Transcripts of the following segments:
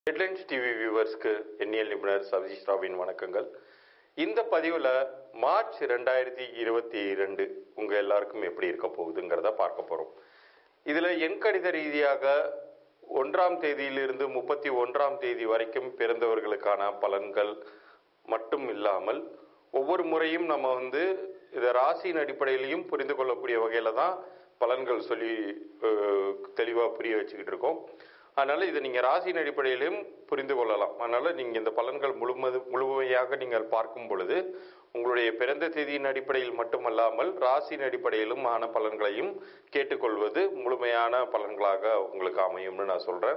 headlines TV வியூவர்ஸ்க்கு எண்ணியல் நிபுணர் சதீஷ் ராவின் வணக்கங்கள் இந்த பதிவில் மார்ச் ரெண்டாயிரத்தி இருபத்தி ரெண்டு உங்கள் எல்லாருக்கும் எப்படி இருக்க போகுதுங்கிறத பார்க்க போகிறோம் இதில் எண்கணித ரீதியாக ஒன்றாம் தேதியிலிருந்து முப்பத்தி ஒன்றாம் தேதி வரைக்கும் பிறந்தவர்களுக்கான பலன்கள் மட்டும் இல்லாமல் ஒவ்வொரு முறையும் நம்ம வந்து இதை ராசியின் அடிப்படையிலையும் புரிந்து கொள்ளக்கூடிய வகையில் தான் பலன்கள் சொல்லி தெளிவாக புரிய வச்சுக்கிட்டு இருக்கோம் அதனால் இதை நீங்கள் ராசியின் அடிப்படையிலையும் புரிந்து கொள்ளலாம் அதனால் நீங்கள் இந்த பலன்கள் முழுமது முழுமையாக நீங்கள் பார்க்கும் பொழுது உங்களுடைய பிறந்த தேதியின் அடிப்படையில் மட்டுமல்லாமல் ராசியின் அடிப்படையிலும் ஆன பலன்களையும் கேட்டுக்கொள்வது முழுமையான பலன்களாக உங்களுக்கு அமையும்னு நான் சொல்கிறேன்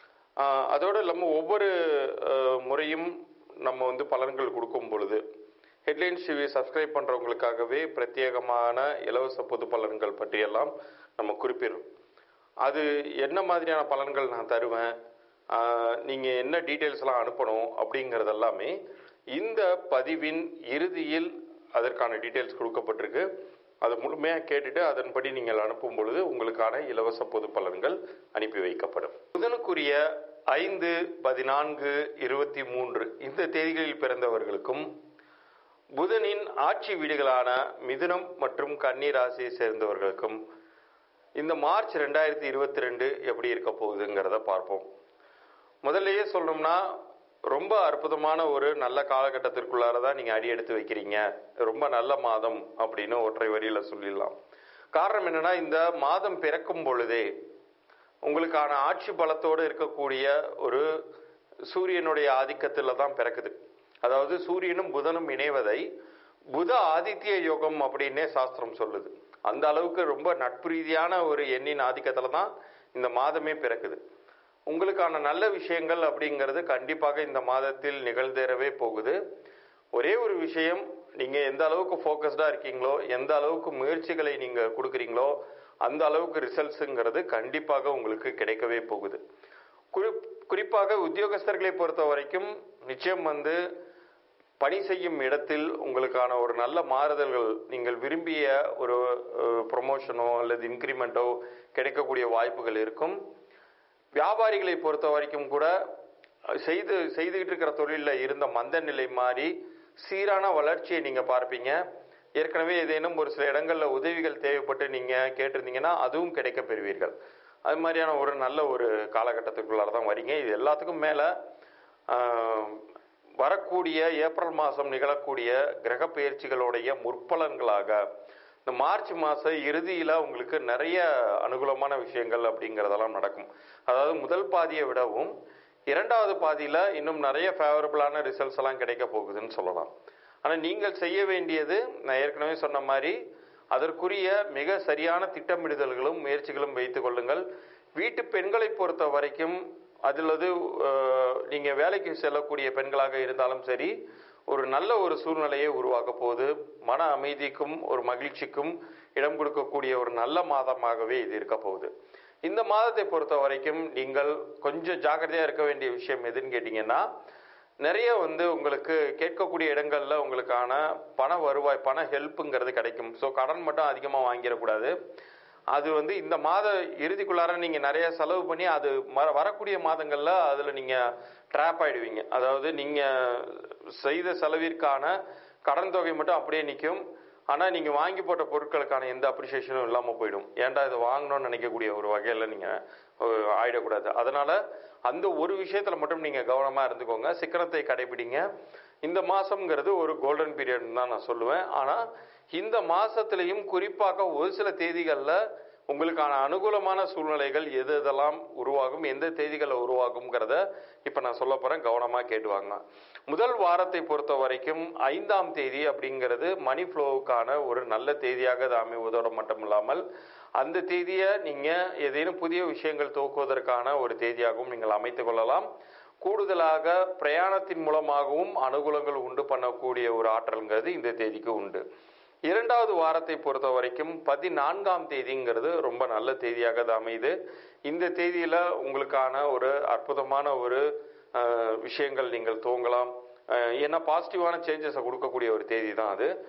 அதோடு இல்லாமல் ஒவ்வொரு அஹ், முறையும் நம்ம வந்து பலன்கள் கொடுக்கும் பொழுது ஹெட்லைன்ஸ் டிவி சப்ஸ்கிரைப் பண்ணுறவங்களுக்காகவே பிரத்யேகமான இலவச பொது பலன்கள் பற்றியெல்லாம் நம்ம குறிப்பிடுறோம் அது என்ன மாதிரியான பலன்கள் நான் தருவேன் நீங்கள் என்ன டீட்டெயில்ஸ்லாம் அனுப்பணும் அப்படிங்கிறது எல்லாமே இந்த பதிவின் இறுதியில் அதற்கான டீட்டெயில்ஸ் கொடுக்கப்பட்டிருக்கு அதை முழுமையாக கேட்டுட்டு அதன்படி நீங்கள் அனுப்பும் பொழுது உங்களுக்கான இலவச பொது பலன்கள் அனுப்பி வைக்கப்படும் புதனுக்குரிய ஐந்து பதினான்கு இருபத்தி மூன்று இந்த தேதிகளில் பிறந்தவர்களுக்கும் புதனின் ஆட்சி வீடுகளான மிதுனம் மற்றும் கன்னி ராசியை சேர்ந்தவர்களுக்கும் இந்த மார்ச் ரெண்டாயிரத்தி இருபத்தி ரெண்டு எப்படி இருக்க போகுதுங்கிறத பார்ப்போம் முதல்லயே சொல்லணும்னா ரொம்ப அற்புதமான ஒரு நல்ல காலகட்டத்திற்குள்ளார தான் நீங்கள் அடி எடுத்து வைக்கிறீங்க ரொம்ப நல்ல மாதம் அப்படின்னு ஒற்றை வரியில் சொல்லிடலாம் காரணம் என்னன்னா இந்த மாதம் பிறக்கும் பொழுதே உங்களுக்கான ஆட்சி பலத்தோடு இருக்கக்கூடிய ஒரு சூரியனுடைய ஆதிக்கத்தில் தான் பிறக்குது அதாவது சூரியனும் புதனும் இணைவதை புத ஆதித்ய யோகம் அப்படின்னே சாஸ்திரம் சொல்லுது அந்த அளவுக்கு ரொம்ப நட்பு ரீதியான ஒரு எண்ணின் ஆதிக்கத்தில் தான் இந்த மாதமே பிறக்குது உங்களுக்கான நல்ல விஷயங்கள் அப்படிங்கிறது கண்டிப்பாக இந்த மாதத்தில் நிகழ்ந்தேறவே போகுது ஒரே ஒரு விஷயம் நீங்கள் எந்த அளவுக்கு ஃபோக்கஸ்டாக இருக்கீங்களோ எந்த அளவுக்கு முயற்சிகளை நீங்கள் கொடுக்குறீங்களோ அந்த அளவுக்கு ரிசல்ட்ஸுங்கிறது கண்டிப்பாக உங்களுக்கு கிடைக்கவே போகுது குறி குறிப்பாக உத்தியோகஸ்தர்களை பொறுத்த வரைக்கும் நிச்சயம் வந்து பணி செய்யும் இடத்தில் உங்களுக்கான ஒரு நல்ல மாறுதல்கள் நீங்கள் விரும்பிய ஒரு ப்ரொமோஷனோ அல்லது இன்க்ரிமெண்ட்டோ கிடைக்கக்கூடிய வாய்ப்புகள் இருக்கும் வியாபாரிகளை பொறுத்த வரைக்கும் கூட செய்து செய்துகிட்டு இருக்கிற தொழிலில் இருந்த மந்த நிலை மாறி சீரான வளர்ச்சியை நீங்கள் பார்ப்பீங்க ஏற்கனவே ஏதேனும் ஒரு சில இடங்களில் உதவிகள் தேவைப்பட்டு நீங்கள் கேட்டிருந்தீங்கன்னா அதுவும் கிடைக்க பெறுவீர்கள் அது மாதிரியான ஒரு நல்ல ஒரு காலகட்டத்துக்குள்ளார தான் வரீங்க இது எல்லாத்துக்கும் மேலே வரக்கூடிய ஏப்ரல் மாதம் நிகழக்கூடிய கிரக பயிற்சிகளுடைய முற்பலன்களாக இந்த மார்ச் மாத இறுதியில் உங்களுக்கு நிறைய அனுகூலமான விஷயங்கள் அப்படிங்கிறதெல்லாம் நடக்கும் அதாவது முதல் பாதியை விடவும் இரண்டாவது பாதியில் இன்னும் நிறைய ஃபேவரபுளான ரிசல்ட்ஸ் எல்லாம் கிடைக்க போகுதுன்னு சொல்லலாம் ஆனால் நீங்கள் செய்ய வேண்டியது நான் ஏற்கனவே சொன்ன மாதிரி அதற்குரிய மிக சரியான திட்டமிடுதல்களும் முயற்சிகளும் வைத்துக் கொள்ளுங்கள் வீட்டு பெண்களை பொறுத்த வரைக்கும் அதிலது நீங்கள் வேலைக்கு செல்லக்கூடிய பெண்களாக இருந்தாலும் சரி ஒரு நல்ல ஒரு சூழ்நிலையை உருவாக்க போது மன அமைதிக்கும் ஒரு மகிழ்ச்சிக்கும் இடம் கொடுக்கக்கூடிய ஒரு நல்ல மாதமாகவே இது இருக்க போகுது இந்த மாதத்தை பொறுத்த வரைக்கும் நீங்கள் கொஞ்சம் ஜாக்கிரதையாக இருக்க வேண்டிய விஷயம் எதுன்னு கேட்டிங்கன்னா நிறைய வந்து உங்களுக்கு கேட்கக்கூடிய இடங்கள்ல உங்களுக்கான பண வருவாய் பண ஹெல்ப்புங்கிறது கிடைக்கும் ஸோ கடன் மட்டும் அதிகமாக வாங்கிடக்கூடாது அது வந்து இந்த மாத இறுதிக்குள்ளார நீங்கள் நிறைய செலவு பண்ணி அது ம வரக்கூடிய மாதங்களில் அதில் நீங்கள் ட்ராப் ஆகிடுவீங்க அதாவது நீங்கள் செய்த செலவிற்கான கடன் தொகை மட்டும் அப்படியே நிற்கும் ஆனால் நீங்கள் வாங்கி போட்ட பொருட்களுக்கான எந்த அப்ரிசியேஷனும் இல்லாமல் போயிடும் ஏன்டா இது வாங்கணும்னு நினைக்கக்கூடிய ஒரு வகையில் நீங்கள் ஆயிடக்கூடாது அதனால் அந்த ஒரு விஷயத்தில் மட்டும் நீங்கள் கவனமாக இருந்துக்கோங்க சிக்கனத்தை கடைபிடிங்க இந்த மாதம்ங்கிறது ஒரு கோல்டன் பீரியட் தான் நான் சொல்லுவேன் ஆனால் இந்த மாதத்துலேயும் குறிப்பாக ஒரு சில தேதிகளில் உங்களுக்கான அனுகூலமான சூழ்நிலைகள் எது எதெல்லாம் உருவாகும் எந்த தேதிகளில் உருவாகுங்கிறத இப்போ நான் சொல்ல போகிறேன் கவனமாக கேட்டுவாங்க முதல் வாரத்தை பொறுத்த வரைக்கும் ஐந்தாம் தேதி அப்படிங்கிறது மணி ஃப்ளோவுக்கான ஒரு நல்ல தேதியாக அது அமைவதோடு மட்டும் இல்லாமல் அந்த தேதியை நீங்கள் ஏதேனும் புதிய விஷயங்கள் துவக்குவதற்கான ஒரு தேதியாகவும் நீங்கள் அமைத்துக் கொள்ளலாம் கூடுதலாக பிரயாணத்தின் மூலமாகவும் அனுகூலங்கள் உண்டு பண்ணக்கூடிய ஒரு ஆற்றல்ங்கிறது இந்த தேதிக்கு உண்டு இரண்டாவது வாரத்தை பொறுத்த வரைக்கும் பதினான்காம் தேதிங்கிறது ரொம்ப நல்ல தேதியாக அது அமையுது இந்த தேதியில் உங்களுக்கான ஒரு அற்புதமான ஒரு விஷயங்கள் நீங்கள் துவங்கலாம் ஏன்னா பாசிட்டிவான சேஞ்சஸை கொடுக்கக்கூடிய ஒரு தேதி தான் அது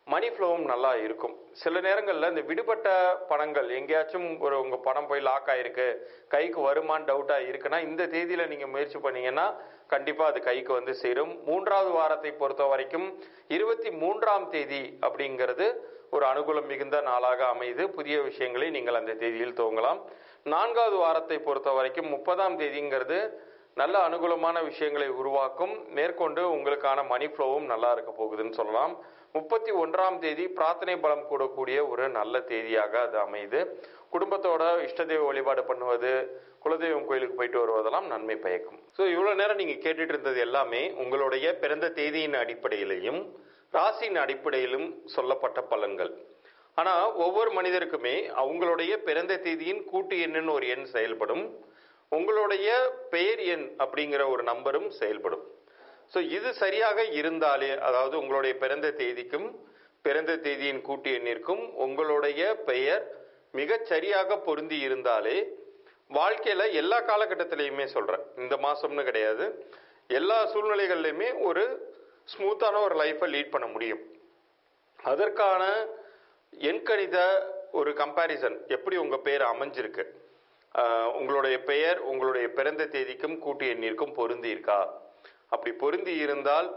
மணி ஃப்ளோவும் நல்லா இருக்கும் சில நேரங்களில் இந்த விடுபட்ட பணங்கள் எங்கேயாச்சும் ஒரு உங்கள் பணம் போய் லாக் ஆயிருக்கு கைக்கு வருமான்னு டவுட்டாக இருக்குன்னா இந்த தேதியில் நீங்கள் முயற்சி பண்ணீங்கன்னா கண்டிப்பாக அது கைக்கு வந்து சேரும் மூன்றாவது வாரத்தை பொறுத்த வரைக்கும் இருபத்தி மூன்றாம் தேதி அப்படிங்கிறது ஒரு அனுகூலம் மிகுந்த நாளாக அமைது புதிய விஷயங்களை நீங்கள் அந்த தேதியில் துவங்கலாம் நான்காவது வாரத்தை பொறுத்த வரைக்கும் முப்பதாம் தேதிங்கிறது நல்ல அனுகூலமான விஷயங்களை உருவாக்கும் மேற்கொண்டு உங்களுக்கான மணி ஃப்ளோவும் நல்லா இருக்க போகுதுன்னு சொல்லலாம் முப்பத்தி ஒன்றாம் தேதி பிரார்த்தனை பலம் கூடக்கூடிய ஒரு நல்ல தேதியாக அது அமையுது குடும்பத்தோட இஷ்டதெய்வ வழிபாடு பண்ணுவது குலதெய்வம் கோயிலுக்கு போயிட்டு வருவதெல்லாம் நன்மை பயக்கும் ஸோ இவ்வளோ நேரம் நீங்கள் கேட்டுட்டு இருந்தது எல்லாமே உங்களுடைய பிறந்த தேதியின் அடிப்படையிலையும் ராசியின் அடிப்படையிலும் சொல்லப்பட்ட பலன்கள் ஆனால் ஒவ்வொரு மனிதருக்குமே அவங்களுடைய பிறந்த தேதியின் கூட்டு எண்ணுன்னு ஒரு எண் செயல்படும் உங்களுடைய பெயர் எண் அப்படிங்கிற ஒரு நம்பரும் செயல்படும் ஸோ இது சரியாக இருந்தாலே அதாவது உங்களுடைய பிறந்த தேதிக்கும் பிறந்த தேதியின் கூட்டு எண்ணிற்கும் உங்களுடைய பெயர் மிகச் சரியாக பொருந்தி இருந்தாலே வாழ்க்கையில எல்லா காலகட்டத்திலையுமே சொல்றேன் இந்த மாசம்னு கிடையாது எல்லா சூழ்நிலைகள்லையுமே ஒரு ஸ்மூத்தான ஒரு லைஃப்பை லீட் பண்ண முடியும் அதற்கான எண்கணித ஒரு கம்பேரிசன் எப்படி உங்க பேர் அமைஞ்சிருக்கு ஆஹ் உங்களுடைய பெயர் உங்களுடைய பிறந்த தேதிக்கும் கூட்டு எண்ணிற்கும் பொருந்தி இருக்கா அப்படி பொருந்தி இருந்தால்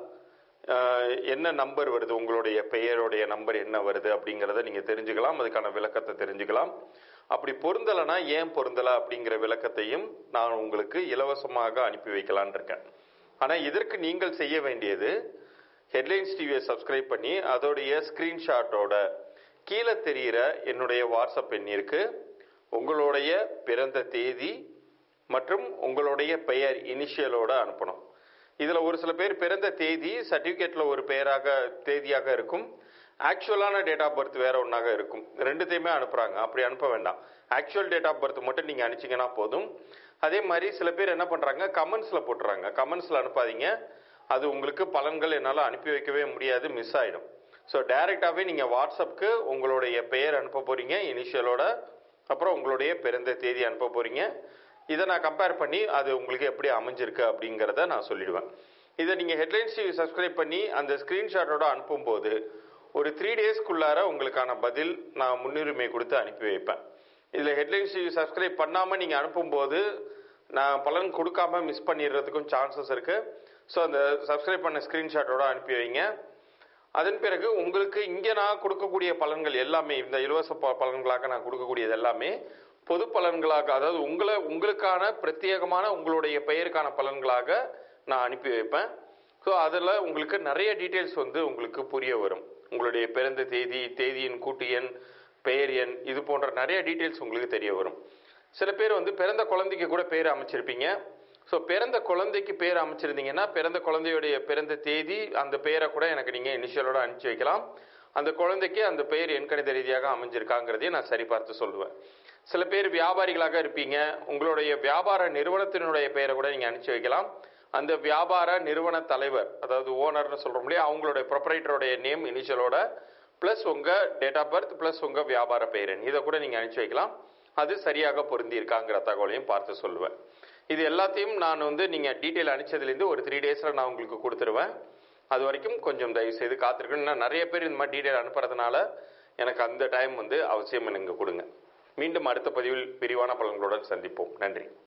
ஆஹ் என்ன நம்பர் வருது உங்களுடைய பெயருடைய நம்பர் என்ன வருது அப்படிங்கிறத நீங்க தெரிஞ்சுக்கலாம் அதுக்கான விளக்கத்தை தெரிஞ்சுக்கலாம் அப்படி பொருந்தலைன்னா ஏன் பொருந்தலை அப்படிங்கிற விளக்கத்தையும் நான் உங்களுக்கு இலவசமாக அனுப்பி வைக்கலான் இருக்கேன் ஆனா இதற்கு நீங்கள் செய்ய வேண்டியது ஹெட்லைன்ஸ் டிவியை சப்ஸ்கிரைப் பண்ணி அதோடைய ஸ்கிரீன்ஷாட்டோட கீழே தெரிகிற என்னுடைய வாட்ஸ்அப் எண்ணிற்கு உங்களுடைய பிறந்த தேதி மற்றும் உங்களுடைய பெயர் இனிஷியலோட அனுப்பணும் இதில் ஒரு சில பேர் பிறந்த தேதி சர்டிஃபிகேட்டில் ஒரு பெயராக தேதியாக இருக்கும் ஆக்சுவலான டேட் ஆஃப் பர்த் வேற ஒன்றாக இருக்கும் ரெண்டுத்தையுமே அனுப்புகிறாங்க அப்படி அனுப்ப வேண்டாம் ஆக்சுவல் டேட் ஆஃப் பர்த் மட்டும் நீங்கள் அனுப்பிச்சிங்கன்னா போதும் அதே மாதிரி சில பேர் என்ன பண்ணுறாங்க கமெண்ட்ஸில் போட்டுறாங்க கமெண்ட்ஸில் அனுப்பாதீங்க அது உங்களுக்கு பலன்கள் என்னால் அனுப்பி வைக்கவே முடியாது மிஸ் ஆகிடும் ஸோ டைரெக்டாகவே நீங்கள் வாட்ஸ்அப்புக்கு உங்களுடைய பெயர் அனுப்ப போகிறீங்க இனிஷியலோட அப்புறம் உங்களுடைய பிறந்த தேதி அனுப்ப போகிறீங்க இதை நான் கம்பேர் பண்ணி அது உங்களுக்கு எப்படி அமைஞ்சிருக்கு அப்படிங்கிறத நான் சொல்லிடுவேன் இதை நீங்கள் ஹெட்லைன்ஸ் டிவி சப்ஸ்கிரைப் பண்ணி அந்த ஸ்க்ரீன்ஷாட்டோட அனுப்பும்போது ஒரு த்ரீ டேஸ்க்குள்ளார உங்களுக்கான பதில் நான் முன்னுரிமை கொடுத்து அனுப்பி வைப்பேன் இதில் ஹெட்லைன்ஸ் டிவி சப்ஸ்கிரைப் பண்ணாமல் நீங்கள் அனுப்பும்போது நான் பலன் கொடுக்காம மிஸ் பண்ணிடுறதுக்கும் சான்சஸ் இருக்குது ஸோ அந்த சப்ஸ்கிரைப் பண்ண ஸ்க்ரீன்ஷாட்டோட அனுப்பி வைங்க அதன் பிறகு உங்களுக்கு இங்கே நான் கொடுக்கக்கூடிய பலன்கள் எல்லாமே இந்த இலவச ப- பலன்களாக நான் கொடுக்கக்கூடியது எல்லாமே பொது பலன்களாக அதாவது உங்களை உங்களுக்கான பிரத்யேகமான உங்களுடைய பெயருக்கான பலன்களாக நான் அனுப்பி வைப்பேன் ஸோ அதில் உங்களுக்கு நிறைய டீட்டெயில்ஸ் வந்து உங்களுக்கு புரிய வரும் உங்களுடைய பிறந்த தேதி தேதியின் கூட்டு எண் பெயர் எண் இது போன்ற நிறைய டீட்டெயில்ஸ் உங்களுக்கு தெரிய வரும் சில பேர் வந்து பிறந்த குழந்தைக்கு கூட பேர் அமைச்சிருப்பீங்க ஸோ பிறந்த குழந்தைக்கு பேர் அமைச்சிருந்தீங்கன்னா பிறந்த குழந்தையுடைய பிறந்த தேதி அந்த பெயரை கூட எனக்கு நீங்கள் இனிஷியலோட அனுப்பிச்சி வைக்கலாம் அந்த குழந்தைக்கு அந்த பெயர் எண்கணித ரீதியாக அமைஞ்சிருக்காங்கிறதையும் நான் சரி பார்த்து சொல்லுவேன் சில பேர் வியாபாரிகளாக இருப்பீங்க உங்களுடைய வியாபார நிறுவனத்தினுடைய பெயரை கூட நீங்கள் அனுப்பிச்சி வைக்கலாம் அந்த வியாபார நிறுவன தலைவர் அதாவது ஓனர்னு சொல்கிறோம் இல்லையா அவங்களுடைய ப்ரொப்பரைட்டருடைய நேம் இனிஷியலோட ப்ளஸ் உங்கள் டேட் ஆஃப் பர்த் ப்ளஸ் உங்கள் வியாபார பெயர் எண் இதை கூட நீங்கள் அனுப்பிச்சி வைக்கலாம் அது சரியாக பொருந்தி இருக்காங்கிற தகவலையும் பார்த்து சொல்லுவேன் இது எல்லாத்தையும் நான் வந்து நீங்கள் டீட்டெயில் அனுப்பிச்சதுலேருந்து ஒரு த்ரீ டேஸில் நான் உங்களுக்கு கொடுத்துருவேன் அது வரைக்கும் கொஞ்சம் தயவு செய்து காத்திருக்கணும் இன்னும் நிறைய பேர் இந்த மாதிரி டீட்டெயில் அனுப்புறதுனால எனக்கு அந்த டைம் வந்து அவசியம் எனக்கு கொடுங்க மீண்டும் அடுத்த பதிவில் விரிவான பலன்களுடன் சந்திப்போம் நன்றி